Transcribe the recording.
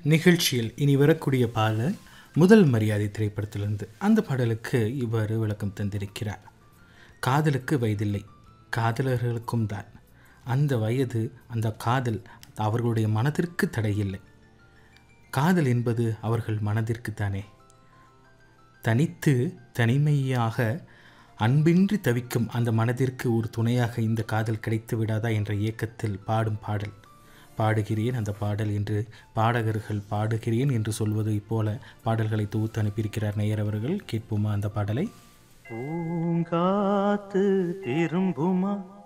நிகழ்ச்சியில் இனி வரக்கூடிய பாடல் முதல் மரியாதை திரைப்படத்திலிருந்து அந்த பாடலுக்கு இவ்வாறு விளக்கம் தந்திருக்கிறார் காதலுக்கு வயதில்லை காதலர்களுக்கும் தான் அந்த வயது அந்த காதல் அவர்களுடைய மனதிற்கு தடையில்லை காதல் என்பது அவர்கள் மனதிற்கு தானே தனித்து தனிமையாக அன்பின்றி தவிக்கும் அந்த மனதிற்கு ஒரு துணையாக இந்த காதல் கிடைத்து விடாதா என்ற இயக்கத்தில் பாடும் பாடல் பாடுகிறேன் அந்த பாடல் என்று பாடகர்கள் பாடுகிறேன் என்று சொல்வதைப் போல பாடல்களை தொகுத்து அனுப்பியிருக்கிறார் நேயர் அவர்கள் கேட்போமா அந்த பாடலை பூங்காத்து திரும்புமா